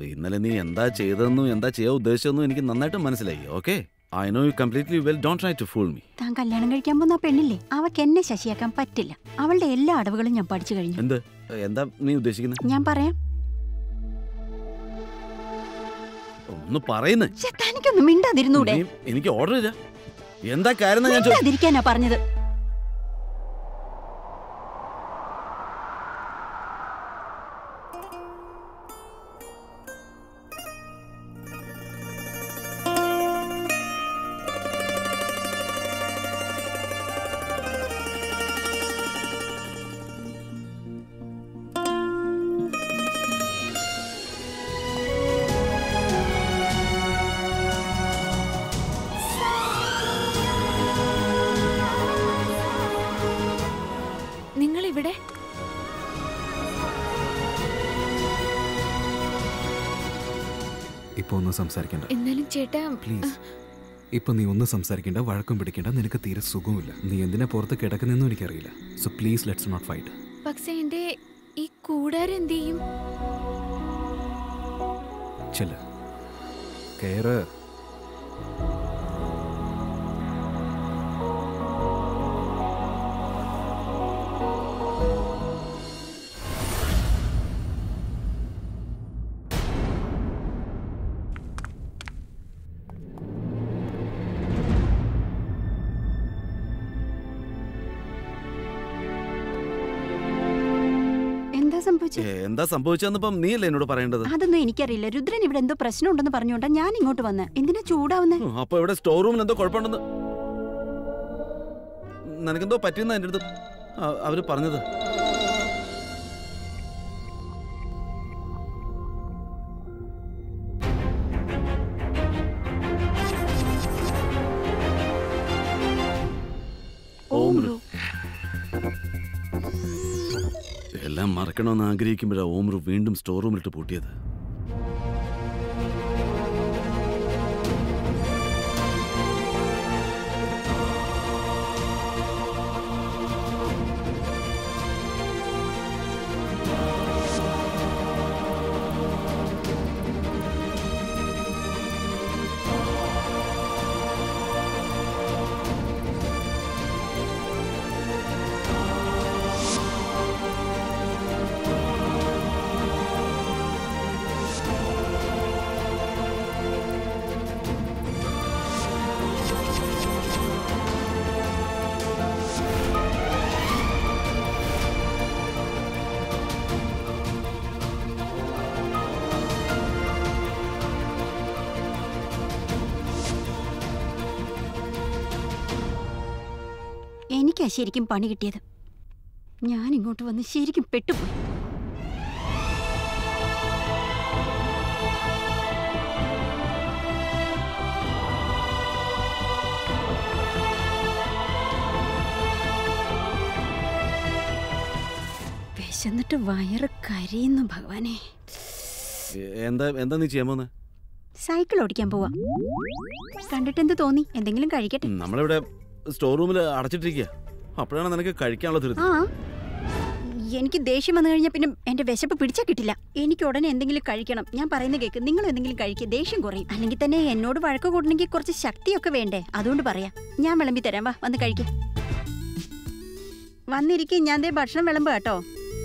അപ്പൊ ഇന്നലെ നീ എന്താ ചെയ്തതെന്നും എന്താ ചെയ്യാൻ ഉദ്ദേശിച്ചതെന്നും എനിക്ക് നന്നായിട്ട് മനസ്സിലായി okay I know you completely well don't try to fool me താൻ കല്യാണം കഴിക്കാൻ പോകുന്ന ആ പെണ്ണില്ലേ അവക്ക് എന്നെ ശശിയാക്കാൻ പറ്റില്ല അവളുടെ എല്ലാ അടവുകളും ഞാൻ പഠിച്ചു കഴിഞ്ഞു എന്ത് എന്താ നീ ഉദ്ദേശിക്കുന്നത് ഞാൻ പറയാം ഒന്ന് പറയുന്നേ ശ്ശെ, തനിക്കൊന്നും മിണ്ടാതിരുന്നൂടെ നീ- എനിക്ക് ഓർഡർ ഇല്ല എന്താ കാര്യം എന്നാ ഞാൻ ചോ- മിണ്ടാതിരിക്കാനാ പറഞ്ഞത് നിങ്ങൾ ഇവിടെ ഇപ്പൊ ഒന്നും സംസാരിക്കണ്ട എന്നാലും ചേട്ടാ പ്ലീസ് ഇപ്പൊ നീ ഒന്നും സംസാരിക്കണ്ട വഴക്കം പിടിക്കണ്ട നിനക്ക് തീരെ സുഖമില്ല നീ എന്തിനാ പുറത്ത് കിടക്കുന്നെന്നും എനിക്കറിയില്ല so please let's not fight പക്ഷെ എന്റെ ഈ കൂടാരം എന്ത് ചെയ്യും ചെല്ല കയറ് എന്താ സംഭവിച്ചത് ഏ, എന്താ സംഭവിച്ചതെന്നിപ്പം നീയല്ലേ എന്നോട് പറയേണ്ടത് അതൊന്നും എനിക്കറിയില്ല രുദ്രൻ ഇവിടെ എന്തോ പ്രശ്നമുണ്ടെന്ന് പറഞ്ഞുകൊണ്ടാ ഞാൻ ഇങ്ങോട്ട് വന്ന് എന്തിനാ ചൂടാവുന്നേ ഉം, അപ്പൊ ഇവിടെ സ്റ്റോർ റൂമിൽ എന്തോ കുഴപ്പമുണ്ടെന്ന് നിനക്കെന്തോ പറ്റിയെന്ന എൻ്റെ അടുത്ത് അ- അവര് പറഞ്ഞത് ഓം രു. എല്ലാം മറക്കണമെന്ന് ആഗ്രഹിക്കുമ്പോഴാണ് ഓംറു വീണ്ടും സ്റ്റോർ റൂമിലിട്ട് പൂട്ടിയത് എനിക്കാ ശരിക്കും പണി കിട്ടിയത് ഞാൻ ഇങ്ങോട്ട് വന്ന് ശരിക്കും പെട്ടുപോയി വിശന്നിട്ട് വയറ് കരയുന്നു ഭഗവാനെ എ- എന്താ എന്താ നീ ചെയ്യാൻ പോകുന്നത് സൈക്കിൾ ഓടിക്കാൻ പോവാ കണ്ടിട്ട് എന്ത് തോന്നി എന്തെങ്കിലും കഴിക്കട്ടെ നമ്മളിവിടെ സ്റ്റോർ റൂമിൽ അടച്ചിട്ടിരിക്കുക അപ്പോഴാണ് നിനക്ക് കഴിക്കാനുള്ള ധൃതി ആ എനിക്ക് ദേഷ്യം വന്നു കഴിഞ്ഞാൽ പിന്നെ എന്റെ വിശപ്പ് പിടിച്ചാ കിട്ടില്ല എനിക്ക് ഉടനെ എന്തെങ്കിലും കഴിക്കണം ഞാൻ പറയുന്ന കേക്ക് നിങ്ങൾ എന്തെങ്കിലും കഴിക്കുക ദേഷ്യം കുറയും അല്ലെങ്കിൽ തന്നെ എന്നോട് വഴക്ക് കൂടണമെങ്കിൽ കുറച്ച് ശക്തിയൊക്കെ വേണ്ടേ അതുകൊണ്ട് പറയാം ഞാൻ വിളമ്പി തരാം വാ വന്ന് കഴിക്കും വന്നിരിക്കും ഞാൻ ദേ ഭക്ഷണം വിളമ്പ് കേട്ടോ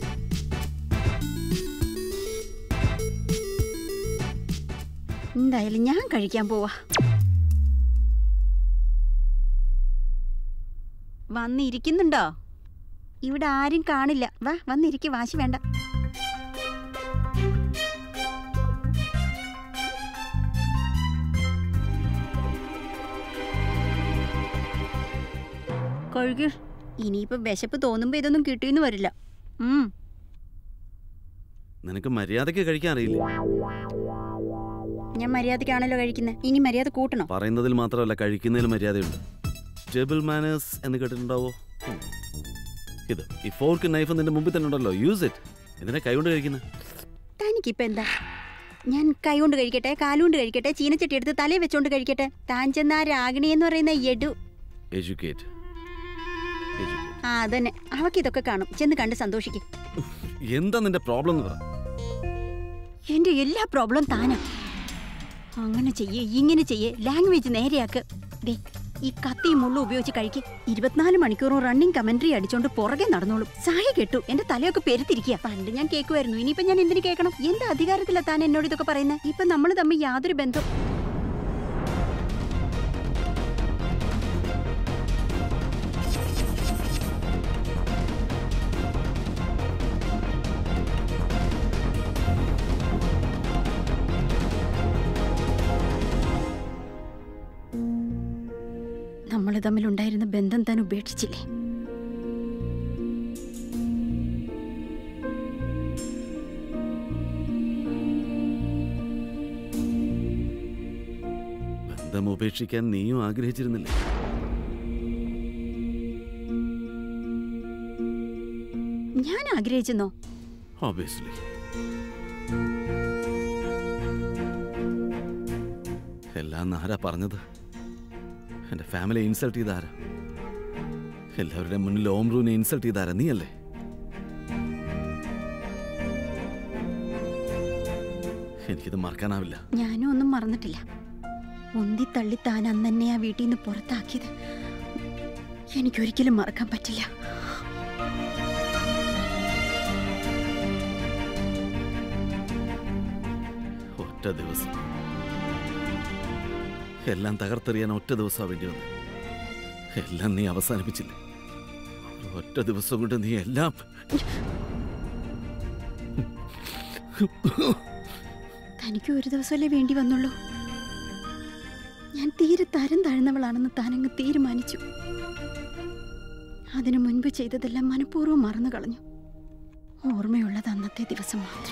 എന്തായാലും ഞാൻ കഴിക്കാൻ പോവാ വന്നിരിക്കുന്നുണ്ടോ ഇവിടെ ആരും കാണില്ല വാ വന്നിരിക്കും വാശി വേണ്ട കഴുകി ഇനിയിപ്പോ വിശപ്പ് തോന്നുമ്പോ ഇതൊന്നും കിട്ടിയെന്ന് വരില്ല ഉം നിനക്ക് മര്യാദയ്ക്ക് കഴിക്കാൻ അറിയില്ല ഞാൻ മര്യാദക്കാണല്ലോ കഴിക്കുന്നത് ഇനി മര്യാദ കൂട്ടണോ പറയുന്നതിൽ മാത്രമല്ല കഴിക്കുന്നതിൽ മര്യാദയുണ്ട് ടേബിൾ മാനേഴ്സ് എന്ന് കേട്ടിട്ടുണ്ടാവോ ഉം. ഇത് ഈ ഫോർക്ക് നൈഫ് നിന്റെ മുമ്പിൽ തന്നെ ഉണ്ടല്ലോ യൂസ് ഇറ്റ് ഇതിനെ കൈകൊണ്ട് കഴിക്കുന്നത് തനിക്കിപ്പോ എന്താ ഞാൻ കൈ കൊണ്ട് കഴിക്കട്ടെ കാലുകൊണ്ട് കഴിക്കട്ടെ ചീനച്ചട്ടി എടുത്ത് തലയിൽ വെച്ചോണ്ട് കഴിക്കട്ടെ താൻ ചെന്ന ആ രാഗിണി എന്ന് പറയുന്ന യെഡു എഡ്യൂക്കേറ്റ് ആ അതന്നെ അവക്ക് ഇതൊക്കെ കാണും ചെന്ന് കണ്ട് സന്തോഷിക്കും എന്താ നിന്റെ പ്രോബ്ലം എന്ന് പറ എന്റെ എല്ലാ പ്രോബ്ലം താനാ അങ്ങനെ ചെയ്യേ ഇങ്ങനെ ചെയ്യേ ലാംഗ്വേജ് നേരെയാക്ക് ദേ ഈ കത്തിയും മുള്ളും ഉപയോഗിച്ച് കഴിക്ക് ഇരുപത്തിനാല് മണിക്കൂറും റണ്ണിങ് കമന്ററി അടിച്ചോണ്ട് പുറകെ നടന്നോളും സായി കെട്ടു എന്റെ തലയൊക്കെ പെരുത്തിരിക്കുക പണ്ട് ഞാൻ കേൾക്കുമായിരുന്നു ഇനിയിപ്പോ ഞാൻ എന്തിനു കേൾക്കണം എന്ത് അധികാരത്തിലാ താൻ എന്നോട് ഇതൊക്കെ പറയുന്നത് ഇപ്പൊ നമ്മൾ തമ്മിൽ യാതൊരു ബന്ധം നമ്മൾ തമ്മിലുണ്ടായിരുന്ന ബന്ധം താൻ ഉപേക്ഷിച്ചില്ലേ ബന്ധം ഉപേക്ഷിക്കാൻ നീയും ആഗ്രഹിച്ചിരുന്നില്ലേ ഞാൻ ആഗ്രഹിച്ചെന്നോ ഓബിയസ്ലി എല്ലാം ആരാ പറഞ്ഞത് എൻ്റെ ഫാമിലി ഇൻസൾട്ട് ചെയ്ത ആരാ എല്ലാവരുടെ മുന്നിൽ ഓം റൂനെ ഇൻസൾട്ട് ചെയ്ത ആരാ നീയല്ലേ എനിക്കിത് മറക്കാനാവില്ല ഞാനും ഒന്നും മറന്നിട്ടില്ല ഉന്തി തള്ളി താൻ അന്ന് എന്നെ ആ വീട്ടിൽ നിന്ന് പുറത്താക്കിയത് എനിക്കൊരിക്കലും മറക്കാൻ പറ്റില്ല ഒറ്റ ദിവസം എല്ലാം തകർത്തെറിയാൻ ഒറ്റ ദിവസമാണ് വേണ്ടി വന്നത് എല്ലാം നീ അവസാനിപ്പിച്ചില്ലേ ഒരു ഒറ്റ ദിവസം കൊണ്ട് നീ എല്ലാം തനിക്ക് ഒരു ദിവസമല്ലേ വേണ്ടി വന്നുള്ളൂ ഞാൻ തീരെ തരം താഴ്ന്നവളാണെന്ന് താനങ്ങ് തീരുമാനിച്ചു അതിനു മുൻപ് ചെയ്തതെല്ലാം മനഃപൂർവ്വം മറന്നു കളഞ്ഞു ഓർമ്മയുള്ളത് അന്നത്തെ ദിവസം മാത്രം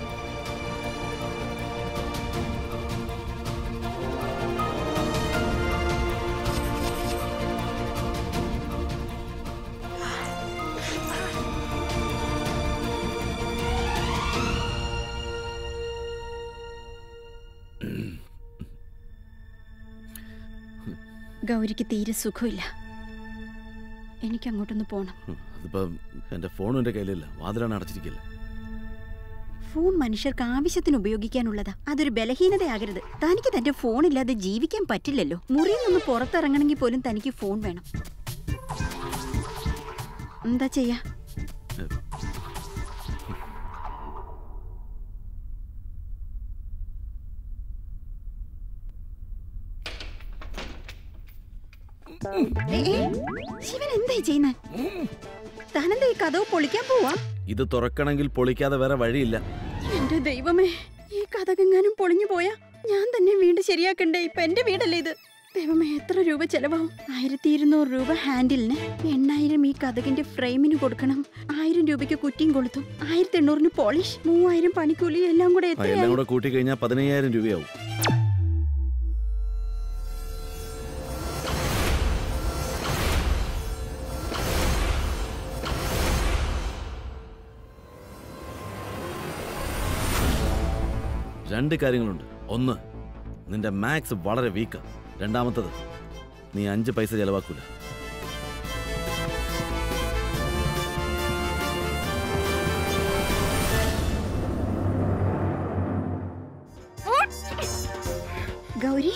ഗൗരിക്ക് തീരെ സുഖമില്ല എനിക്ക് അങ്ങോട്ടൊന്ന് പോണം ഉം, അതിപ്പം എൻ്റെ ഫോണും എൻ്റെ കയ്യിലില്ല വാതിലാണ് അടച്ചിരിക്കില്ല ഫോൺ മനുഷ്യർക്ക് ആവശ്യത്തിന് ഉപയോഗിക്കാനുള്ളതാ അതൊരു ബലഹീനതയാകരുത് തനിക്ക് തന്റെ ഫോൺ ഇല്ലാതെ ജീവിക്കാൻ പറ്റില്ലല്ലോ മുറിയിൽ നിന്ന് പുറത്തിറങ്ങണമെങ്കിൽ പോലും തനിക്ക് ഫോൺ വേണം എന്താ ചെയ്യാ ഏ, ഏ, ശിവൻ എന്തായി ചെയ്യുന്നേ താനെന്താ ഈ കഥവ് പൊളിക്കാൻ പോവാ ഇത് തുറക്കണമെങ്കിൽ പൊളിക്കാതെ വേറെ വഴിയില്ല എന്റെ ദൈവമേ ഈ കഥകെങ്ങാനും പൊളിഞ്ഞു പോയാ ഞാൻ തന്നെ വീട് ശരിയാക്കണ്ടേ ഇപ്പൊ എന്റെ വീടല്ലേ ഇത് ദൈവമേ എത്ര രൂപ ചെലവാവും ആയിരത്തി ഇരുന്നൂറ് രൂപ ഹാൻഡിലിന് എണ്ണായിരം ഈ കഥകിന്റെ ഫ്രെയിമിന് കൊടുക്കണം ആയിരം രൂപയ്ക്ക് കുറ്റിയും കൊളുത്തും ആയിരത്തി എണ്ണൂറിന് പോളിഷ് മൂവായിരം പണിക്കൂലി എല്ലാം കൂടെ ആ, എല്ലാം എത്രയായി കൂടെ കൂട്ടി കഴിഞ്ഞാൽ പതിനയ്യായിരം രൂപയാവും രണ്ട് കാര്യങ്ങളുണ്ട് ഒന്ന് നിന്റെ മാത്സ് വളരെ വീക്കാ രണ്ടാമത്തത് നീ അഞ്ച് പൈസ ചെലവാക്കൂല ഗൗരി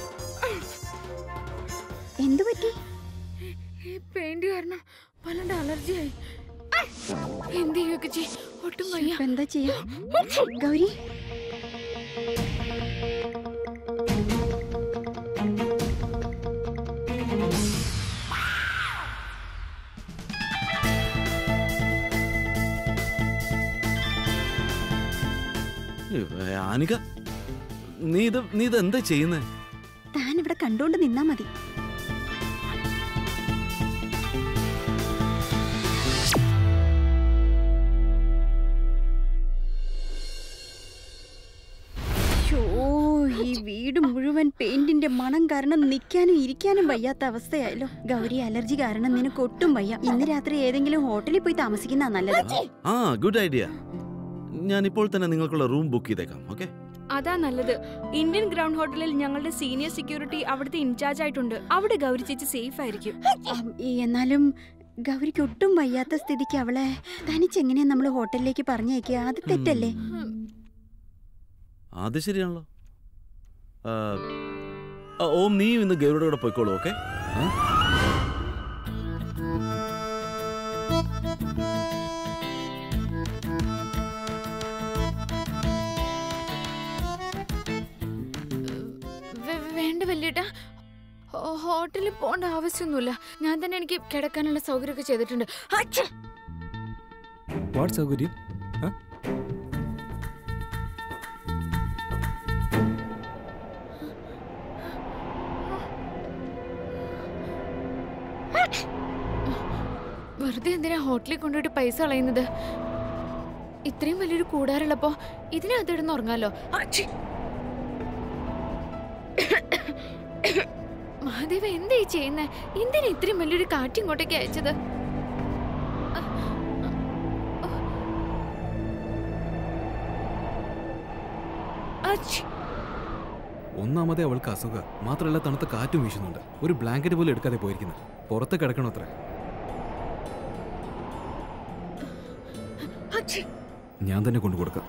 എന്തു പറ്റി ഈ പെയിന്റ് കാരണം വല്ലാണ്ട് അലർജിയായി എന്ത് ചെയ്യുകയൊക്കെ ചെയ് ഒട്ടും വയ്യ ഇപ്പൊ എന്താ ചെയ്യാ ഗൗരി ഏ, ആനിക നീ ഇത് നീ ഇത് എന്താ ചെയ്യുന്നേ താൻ ഇവിടെ കണ്ടോണ്ട് നിന്നാ മതി ശ്ശോ, ഈ വീട് മുഴുവൻ പെയിന്റിന്റെ മണം കാരണം നിൽക്കാനും ഇരിക്കാനും വയ്യാത്ത അവസ്ഥയായല്ലോ ഗൗരി അലർജി കാരണം നിനക്ക് ഒട്ടും വയ്യ ഇന്ന് രാത്രി ഏതെങ്കിലും ഹോട്ടലിൽ പോയി താമസിക്കുന്ന നല്ലത് ആ ഗുഡ് ഐഡിയ ഞാൻ ഇപ്പോൾ തന്നെ നിങ്ങൾക്കുള്ള റൂം ബുക്ക് ചെയ്തേക്കാം ഓക്കെ അതാ നല്ലത് ഇന്ത്യൻ ഗ്രൗണ്ട് ഹോട്ടലിൽ ഞങ്ങളുടെ സീനിയർ സെക്യൂരിറ്റി അവിടുത്തെ ഇൻചാർജ് ആയിട്ടുണ്ട് അവിടെ ഗൗരി ചേച്ചി സേഫ് ആയിരിക്കും ആം, ഈ എന്നാലും ഗൗരിക്ക് ഒട്ടും വയ്യാത്ത സ്ഥിതിക്ക് അവളെ തനിച്ചെങ്ങനെയാ നമ്മൾ ഹോട്ടലിലേക്ക് പറഞ്ഞേക്കുക അത് തെറ്റല്ലേ അത് ശരിയാണല്ലോ ആ, ആ, ഓം നീ ഇന്ന് ഗൗരിയുടെ കൂടെ പോയിക്കോളൂ ഓക്കെ വേ- വേണ്ട വല്യേട്ടാ ഹോ- ഹോട്ടലിൽ പോകേണ്ട ആവശ്യമൊന്നുമില്ല ഞാൻ തന്നെ എനിക്ക് കിടക്കാനുള്ള സൗകര്യമൊക്കെ ചെയ്തിട്ടുണ്ട് അച്ഛേ! വാട്ട് സൗകര്യം ആ? വെറുതെ എന്തിനാ ഹോട്ടലിൽ കൊണ്ടുപോയിട്ട് പൈസ കളയുന്നത് ഇത്രയും വലിയൊരു കൂടാറുള്ളപ്പോ ഇതിനകത്ത് ഇടുന്ന് ഉറങ്ങാലോ അച്ഛേ! മഹാദേവ എന്താ ഈ ചെയ്യുന്നേ എന്തിനാ ഇത്രയും വലിയൊരു കാറ്റ് ഇങ്ങോട്ടേക്ക് അയച്ചത് അച്ഛേ! ഒന്നാമതേ അവൾക്ക് അസുഖ മാത്രമല്ല തണുത്ത കാറ്റും വീശുന്നുണ്ട് ഒരു ബ്ലാങ്കറ്റ് പോലും എടുക്കാതെ പോയിരിക്കുന്നത് പുറത്ത് കിടക്കണോ അത്ര അച്ഛേ! ഞാൻ തന്നെ കൊണ്ടു കൊടുക്കാം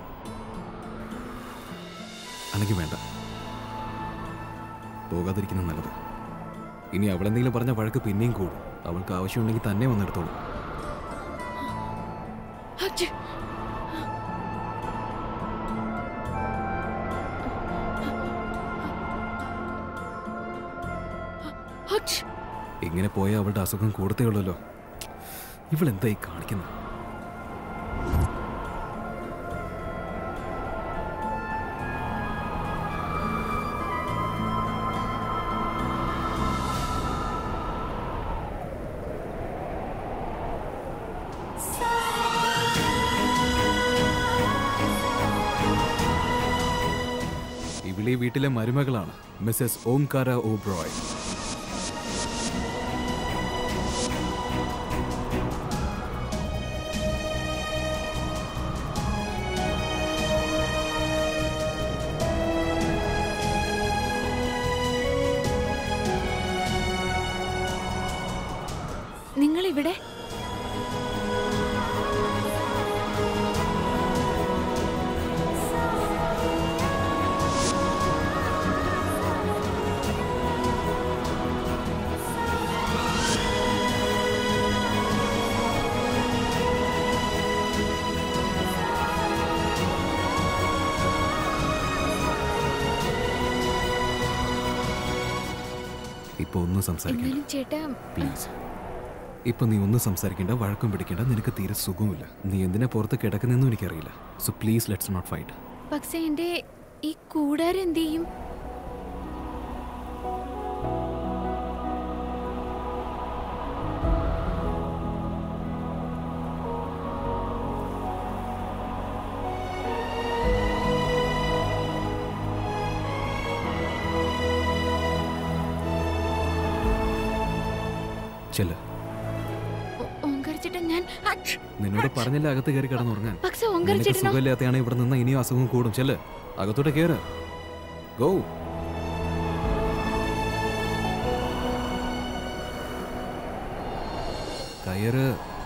അല്ലെങ്കിൽ വേണ്ട പോകാതിരിക്കുന്ന നല്ലത് ഇനി അവളെന്തെങ്കിലും പറഞ്ഞ വഴക്ക് പിന്നെയും കൂടും അവൾക്ക് ആവശ്യമുണ്ടെങ്കിൽ തന്നെ വന്നെടുത്തോളൂ അച്ഛേ! അച്ഛേ! ഇങ്ങനെ പോയാൽ അവളുടെ അസുഖം കൂടത്തേ ഉള്ളല്ലോ ഇവളെന്തായി കാണിക്കുന്നത് ഇവിളി വീട്ടിലെ മരുമകളാണ് മിസ്സസ് ഓംകാര ഓബ്രോയ് നിങ്ങൾ ഇവിടെ ഇപ്പൊ ഒന്നും സംസാരിക്കണ്ട എന്നാലും ചേട്ടാ പ്ലീസ് ഇപ്പൊ നീ ഒന്നും സംസാരിക്കേണ്ട വഴക്കം പിടിക്കേണ്ട നിനക്ക് തീരെ സുഖമില്ല നീ എന്തിനാ പുറത്ത് കിടക്കുന്നെന്നും എനിക്കറിയില്ല so please let's not fight പക്ഷെ എന്റെ ഈ കൂടാരം എന്ത് ചെയ്യും ചെല്ല ഓ- ഓങ്കാരിച്ചേട്ടാ ഞാൻ അച്ഛ്! നിന്നോട് പറഞ്ഞില്ല അകത്ത് കയറി കിടന്നുറങ്ങാൻ പക്ഷെ നിനക്ക് ഓങ്കാരിച്ചേട്ടനോ സുഖമില്ലാത്തയാണ് ഇവിടെ നിന്ന് ഇനിയും അസുഖം കൂടും ചെല്ല് അകത്തോട്ട് കയറ് ഗോ കയറ്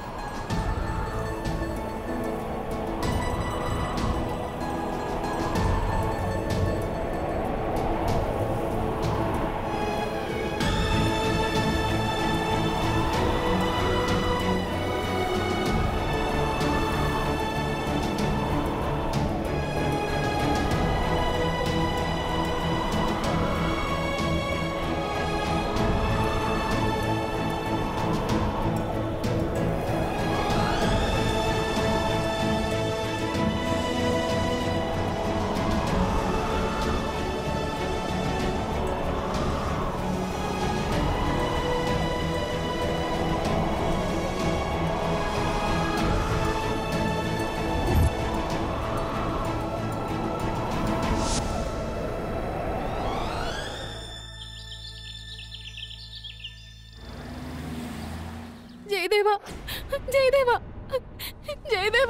ജയദേവ ജയദേവ ജയദേവ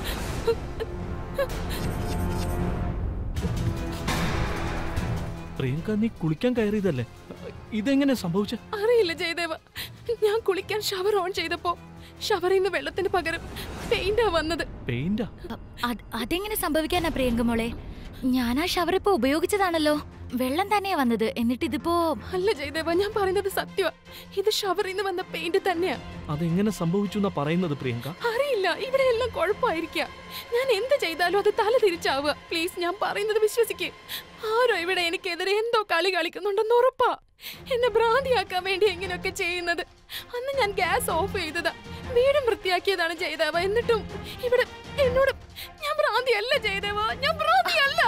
പ്രിയങ്ക നീ കുളിക്കാൻ കയറിയതല്ലേ ഇതെങ്ങനെ സംഭവിച്ച അറിയില്ല ജയദേവ ഞാൻ കുളിക്കാൻ ഷവർ ഓൺ ചെയ്തപ്പോ ഷവറിൽ നിന്ന് വെള്ളത്തിന് പകരം പെയിന്റാ വന്നത് പെയിന്റാ അ- അത് അതെങ്ങനെ സംഭവിക്കാനാ പ്രിയങ്ക മോളെ ഞാൻ ആ ഷവർ ഇപ്പൊ ഉപയോഗിച്ചതാണല്ലോ വെള്ളം തന്നെയാ വന്നത് എന്നിട്ട് ഇതിപ്പോ അല്ല ജയദേവ ഞാൻ പറയുന്നത് സത്യമാ ഇത് ഷവറിൽ നിന്ന് വന്ന പെയിന്റ് തന്നെയാ അതെങ്ങനെ സംഭവിച്ചു എന്നാ പറയുന്നത് പ്രിയങ്ക അറിയില്ല ഇവിടെ എല്ലാം കുഴപ്പമായിരിക്കാം ഞാൻ എന്ത് ചെയ്താലും അത് തല തിരിച്ചാവുക പ്ലീസ് ഞാൻ പറയുന്നത് വിശ്വസിക്ക് ആരോ ഇവിടെ എനിക്കെതിരെ എന്തോ കളി കളിക്കുന്നുണ്ടെന്ന് ഉറപ്പാ എന്നെ ഭ്രാന്തിയാക്കാൻ വേണ്ടി എങ്ങനെയൊക്കെ ചെയ്യുന്നത് അന്ന് ഞാൻ ഗ്യാസ് ഓഫ് ചെയ്തതാ വീടും വൃത്തിയാക്കിയതാണ് ജയദേവ എന്നിട്ടും ഇവിടെ എന്നോട് ഞാൻ ഭ്രാന്തിയല്ല ജയദേവ ഞാൻ ഭ്രാന്തിയല്ല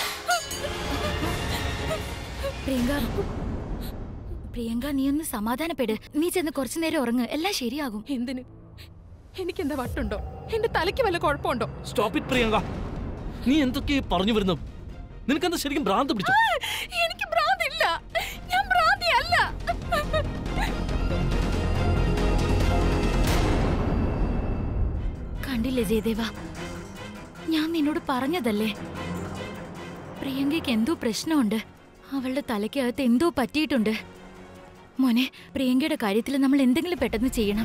പ്രിയങ്ക പ്രിയങ്ക നീ ഒന്ന് സമാധാനപ്പെട് നീ ചെന്ന് കുറച്ചു നേരം ഉറങ്ങ് എല്ലാം ശരിയാകും എന്തിന് എനിക്കെന്താ വട്ടുണ്ടോ എന്റെ തലയ്ക്ക് വല്ല കുഴപ്പമുണ്ടോ സ്റ്റോപ്പ് ഇറ്റ് പ്രിയങ്ക നീ എന്തൊക്കെ പറഞ്ഞു വരുന്നു നിനക്കെന്താ ശരിക്കും ഭ്രാന്ത് പിടിച്ചോ എനിക്ക് ഭ്രാന്തില്ല ഞാൻ ഭ്രാന്തിയല്ല കണ്ടില്ലേ ജയദേവ ഞാൻ നിന്നോട് പറഞ്ഞതല്ലേ പ്രിയങ്കയ്ക്ക് എന്തോ പ്രശ്നമുണ്ട് അവളുടെ തലയ്ക്കകത്ത് എന്തോ പറ്റിയിട്ടുണ്ട് മോനെ പ്രിയങ്കയുടെ കാര്യത്തിൽ നമ്മൾ എന്തെങ്കിലും പെട്ടെന്ന് ചെയ്യണം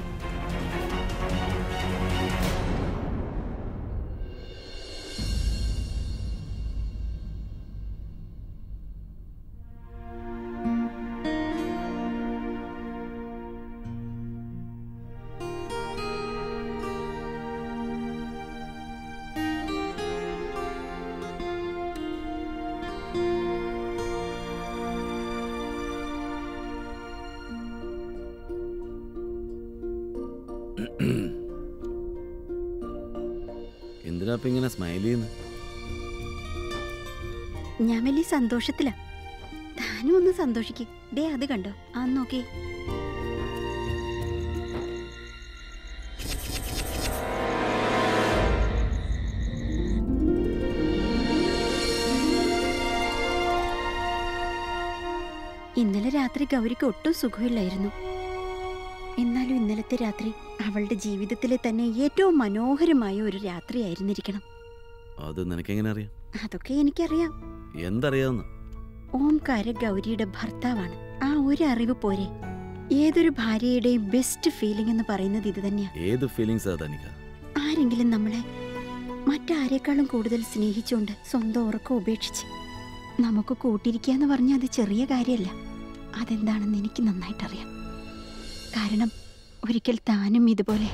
എന്തിനാ ഇപ്പൊ ഇങ്ങനെ സ്മൈൽ ചെയ്യുന്നത് ഞാൻ വലിയ സന്തോഷത്തിലാ താനും ഒന്ന് സന്തോഷിക്ക് ദേ അത് കണ്ടോ ആ നോക്കി ഇന്നലെ രാത്രി ഗൗരിക്ക് ഒട്ടും സുഖമില്ലായിരുന്നു എന്നാലും ഇന്നലത്തെ രാത്രി അവളുടെ ജീവിതത്തിലെ തന്നെ ഏറ്റവും മനോഹരമായ ഒരു രാത്രിയായിരുന്നിരിക്കണം അത് നിനക്കെങ്ങനെ അറിയാം അതൊക്കെ എനിക്കറിയാം എന്തറിയാവുന്ന ഓംകാര ഗൗരിയുടെ ഭർത്താവാണ് ആ ഒരു അറിവ് പോരെ ഏതൊരു ഭാര്യയുടെയും ബെസ്റ്റ് ഫീലിംഗ് എന്ന് പറയുന്നത് ഇത് തന്നെയാ ഏത് ഫീലിങ്സാ തനിക്ക ആരെങ്കിലും നമ്മളെ മറ്റാരേക്കാളും കൂടുതൽ സ്നേഹിച്ചുകൊണ്ട് സ്വന്തം ഉറക്കം ഉപേക്ഷിച്ച് നമുക്ക് കൂട്ടിരിക്കാന്ന് പറഞ്ഞാൽ അത് ചെറിയ കാര്യമല്ല അതെന്താണെന്ന് എനിക്ക് നന്നായിട്ടറിയാം കാരണം ഒരിക്കൽ താനും ഇതുപോലെ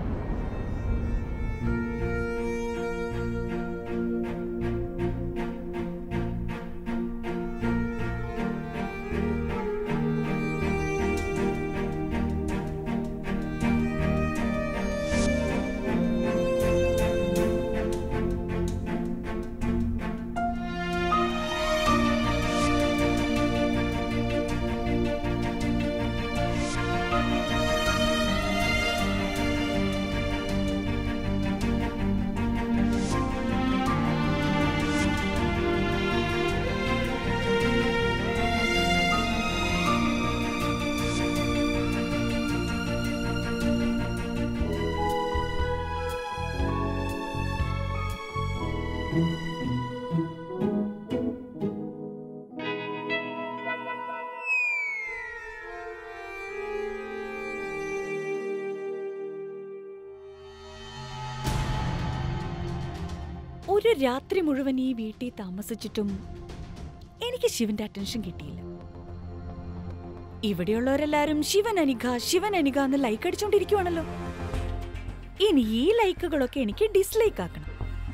ഒരു രാത്രി മുഴുവൻ ഈ വീട്ടിൽ താമസിച്ചിട്ടും എനിക്ക് ശിവന്റെ അറ്റൻഷൻ കിട്ടിയില്ല ഇവിടെയുള്ളവരെല്ലാരും ശിവൻ അനിക ശിവൻ അനിക എന്ന് ലൈക്ക് അടിച്ചോണ്ടിരിക്കുവാണല്ലോ ഇനി ഈ ലൈക്കുകളൊക്കെ എനിക്ക് ഡിസ്ലൈക്ക് ആക്കണം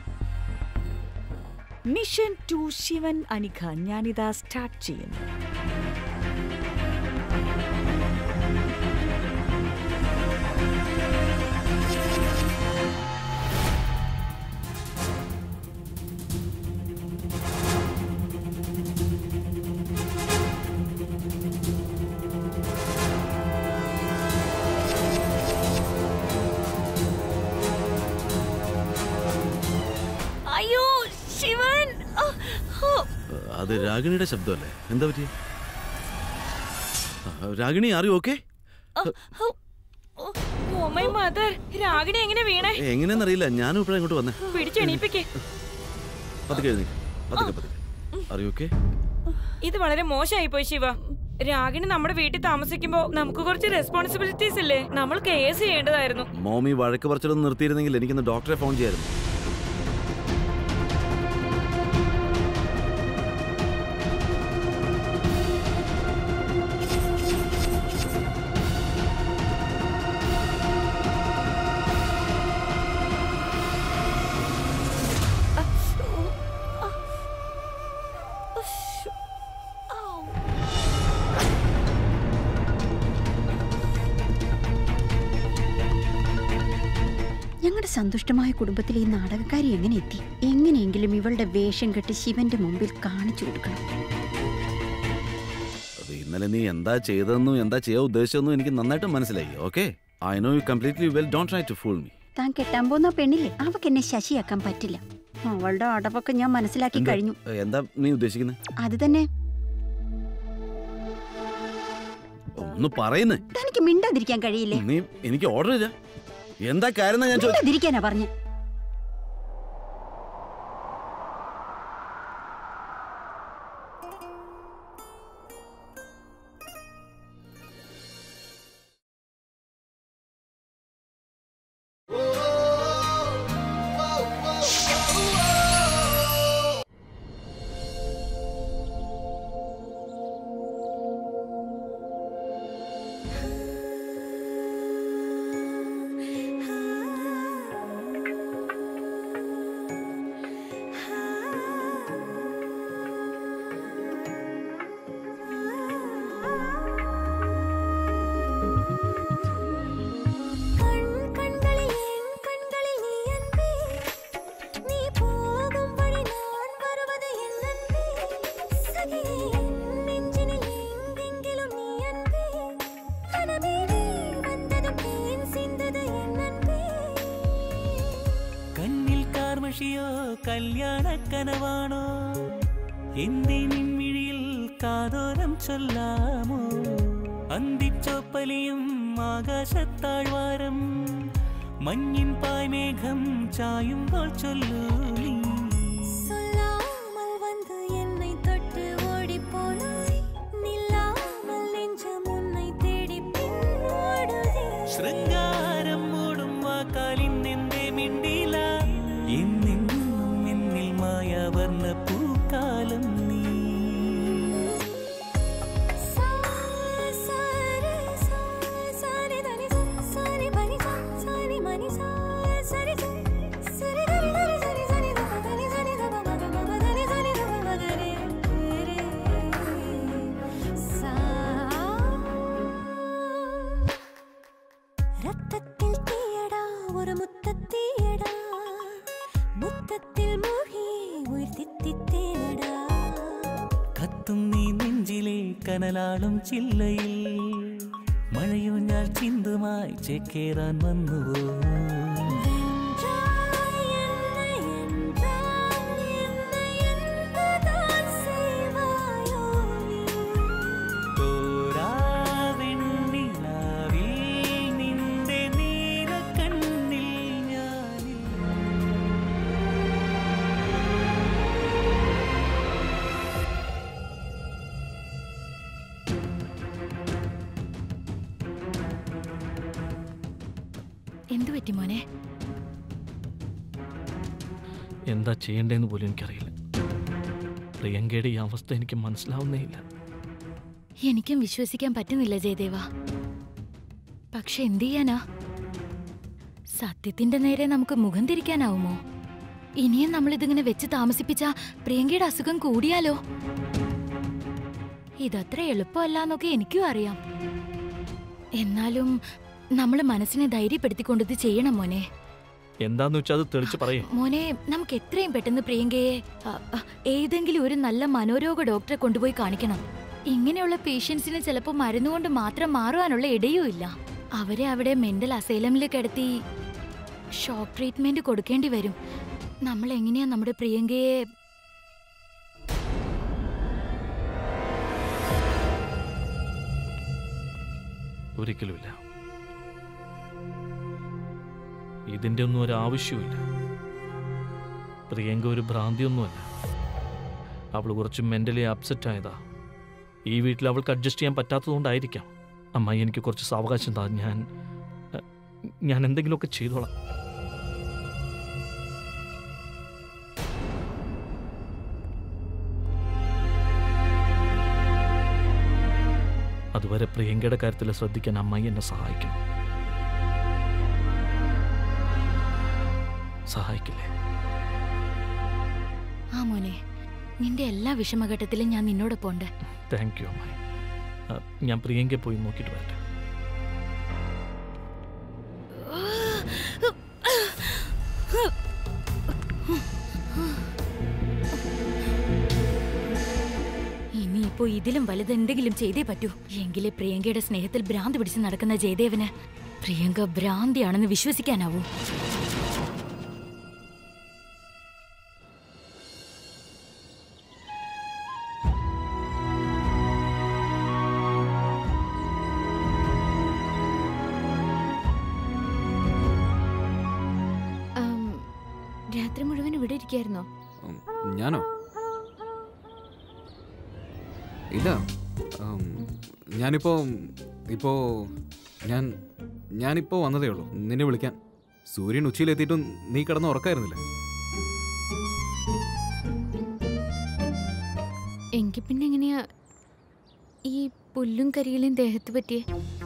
മിഷൻ ടു ശിവൻ അനിക ഞാനിതാ സ്റ്റാർട്ട് ചെയ്യുന്നു അയ്യോ ശിവൻ ആ, ഓ. അത് രാഗിണിയുടെ ശബ്ദമല്ലേ എന്താ പറ്റിയ രാഗിണി അറിയോ okay oh my mother Ragini എങ്ങനെ വീണേ എങ്ങനെയെന്നറിയില്ല ഞാനും ഇപ്പോഴാ ഇങ്ങോട്ട് വന്നേ പിടിച്ചെണീപ്പിക്കേ പതുക്കെ എഴുന്നേക്ക് പതുക്കെ പതുക്കെ അറിയോ ഓക്കെ ഇത് വളരെ മോശമായി പോയി ശിവ രാഗിണി നമ്മുടെ വീട്ടിൽ താമസിക്കുമ്പോ നമുക്ക് കുറച്ച് റെസ്പോൺസിബിലിറ്റീസ് ഇല്ലേ നമ്മൾ കേസ് ചെയ്യേണ്ടതായിരുന്നു മോമി വഴക്ക് പറിച്ചിട്ടൊന്ന് നിർത്തിയിരുന്നെങ്കിൽ എനിക്കൊന്ന് ഡോക്ടറെ ഫോൺ ചെയ്യായിരുന്നു ഞങ്ങളുടെ സന്തുഷ്ടമായ കുടുംബത്തിൽ ഈ നാടകക്കാരി എങ്ങനെ എത്തി എങ്ങനെയെങ്കിലും ഇവളുടെ വേഷം കെട്ട് ശിവന്റെ മുമ്പിൽ കാണിച്ചു കൊടുക്കണം അത് ഇന്നലെ നീ എന്താ ചെയ്തതെന്നും എന്താ ചെയ്യാൻ ഉദ്ദേശിച്ചതെന്നും എനിക്ക് നന്നായിട്ട് മനസ്സിലായി okay I know you completely well don't try to fool me താൻ കെട്ടാൻ പോകുന്ന പെണ്ണില്ലേ അവക്ക് എന്നെ ശശിയാക്കാൻ പറ്റില്ല അവളുടെ അടവൊക്കെ ഞാൻ മനസ്സിലാക്കി കഴിഞ്ഞു എന്താ നീ ഉദ്ദേശിക്കുന്നത് അത് തന്നെ ഒന്ന് പറയുന്നേ തനിക്ക് മിണ്ടാതിരിക്കാൻ കഴിയില്ലേ നീ എനിക്ക് ഓർഡർ ചെയ്ത എന്താ കാര്യം എന്നാ ഞാൻ ചോദിച്ചത് മിണ്ടാതിരിക്കാനാ പറഞ്ഞ കണ്ണിൽ കാർമഷിയോ കല്യാണ കനവാണോ എന്തേ നിൻമിഴിയിൽ കാതോരം ചൊല്ലാമോ അന്തിച്ചോപ്പലിയും ആകാശത്താഴ്വാരം മഞ്ഞിൻ പായ്മേഘം ചായുമ്പോൾ ചൊല്ലൂ നീ. சொல்லாமல் வந்து என்னை தொட்டு ஓடிப் போனாய் நில்லாமல் நெஞ்சம் உன்னை தேடி பின் ஓடுதே ശൃംഗാരം മൂടും വാക്കാലിൻ എന്തേ മിണ്ടില എന്നെന്നും എന്നിൽ മായാവർണ്ണ പൂക്കാലം നീ சா சரி சா சரி தனி சா சரி பனி சா சரி மணி சா சரி சரி சரி தனி தனி சரி சரி தப தனி சரி தப மக மக தனி சரி தப மக ரே ரே சா ரத்தத்தில் தீயடா ஒரு முத்தத்தீயடா முத்தத்தில் மூழ்கி உயிர் தித்தித்தேனடா കത്തും നീ നെഞ്ചിലെ കനലാളും ചില്ലയിൽ മഴയോ ഞാൻ ചിന്തുമായി ചേക്കേറാൻ വന്നുവോ வென்றாய் என்னை என்றால் என்னை என்றுதான் செய்வாயோ நீ തോരാവെണ്ണിലാവിൽ നിന്റെ നീല കണ്ണിൽ ഞാനിൽ എന്തു പറ്റി മോനെ എന്താ ചെയ്യേണ്ടതെന്ന് പോലും എനിക്കറിയില്ല പ്രിയങ്കയുടെ ഈ അവസ്ഥ എനിക്ക് മനസ്സിലാവുന്നേ ഇല്ല എനിക്കും വിശ്വസിക്കാൻ പറ്റുന്നില്ല ജയദേവ പക്ഷെ എന്തു ചെയ്യാനാ സത്യത്തിന്റെ നേരെ നമുക്ക് മുഖം തിരിക്കാനാവുമോ ഇനിയും നമ്മൾ ഇതിങ്ങനെ വെച്ച് താമസിപ്പിച്ച പ്രിയങ്കയുടെ അസുഖം കൂടിയാലോ ഇതത്ര എളുപ്പമല്ലാന്നൊക്കെ എനിക്കും അറിയാം എന്നാലും നമ്മൾ മനസ്സിനെ ധൈര്യപ്പെടുത്തിക്കൊണ്ട് ഇത് ചെയ്യണം മോനെ എന്താന്ന് വെച്ചാൽ അത് തെളിച്ച് പറയും മോനെ നമുക്ക് എത്രയും പെട്ടെന്ന് പ്രിയങ്കയെ അ, അ, ഏതെങ്കിലും ഒരു നല്ല മനോരോഗ ഡോക്ടറെ കൊണ്ടുപോയി കാണിക്കണം ഇങ്ങനെയുള്ള പേഷ്യൻസിന് ചിലപ്പോൾ മരുന്നുകൊണ്ട് മാത്രം മാറുവാനുള്ള ഇടയും ഇല്ല അവരെ അവിടെ മെന്റൽ അസൈലമിൽ കിടത്തി ഷോക്ക് ട്രീറ്റ്മെന്റ് കൊടുക്കേണ്ടി വരും നമ്മൾ എങ്ങനെയാ നമ്മുടെ പ്രിയങ്കയെ ഒരിക്കലുമില്ല ഇതിന്റെ ഒന്നും ഒരു ആവശ്യമില്ല പ്രിയങ്ക ഒരു ഭ്രാന്തിയൊന്നുമല്ല അവൾ കുറച്ച് മെന്റലി അപ്സെറ്റ് ആയതാ ഈ വീട്ടിൽ അവൾക്ക് അഡ്ജസ്റ്റ് ചെയ്യാൻ പറ്റാത്തതുകൊണ്ടായിരിക്കാം അമ്മായി എനിക്ക് കുറച്ച് സാവകാശം താ ഞാൻ അഹ്, ഞാൻ എന്തെങ്കിലുമൊക്കെ ചെയ്തോളാം അതുവരെ പ്രിയങ്കയുടെ കാര്യത്തിൽ ശ്രദ്ധിക്കാൻ അമ്മായി എന്നെ സഹായിക്കണം സഹായിക്കില്ലേ ആ മോനെ നിന്റെ എല്ലാ വിഷമഘട്ടത്തിലും ഞാൻ നിന്നോടൊപ്പം ഉണ്ട് താങ്ക് യു അമ്മായി ആ, ഞാൻ പ്രിയങ്കയെ പോയി നോക്കിയിട്ട് വരട്ടെ ഇനിയിപ്പോ ഇതിലും വലുതെന്തെങ്കിലും ചെയ്തേ പറ്റൂ എങ്കിലേ പ്രിയങ്കയുടെ സ്നേഹത്തിൽ ഭ്രാന്ത് പിടിച്ച് നടക്കുന്ന ജയദേവന് പ്രിയങ്ക ഭ്രാന്തിയാണെന്ന് വിശ്വസിക്കാനാവൂ രാത്രി മുഴുവൻ ഇവിടെ ഇരിക്കായിരുന്നോ ഉം, ഞാനോ ഇല്ല ഉം, ഞാനിപ്പോ ഇപ്പോ ഞാൻ ഞാനിപ്പോ വന്നതേ ഉള്ളൂ നിന്നെ വിളിക്കാൻ സൂര്യൻ ഉച്ചയിലെത്തിയിട്ടും നീ കിടന്ന് ഉറക്കായിരുന്നില്ല എങ്കിൽ പിന്നെ എങ്ങനെയാ ഈ പുല്ലും കരിയിലും ദേഹത്ത് പറ്റിയേ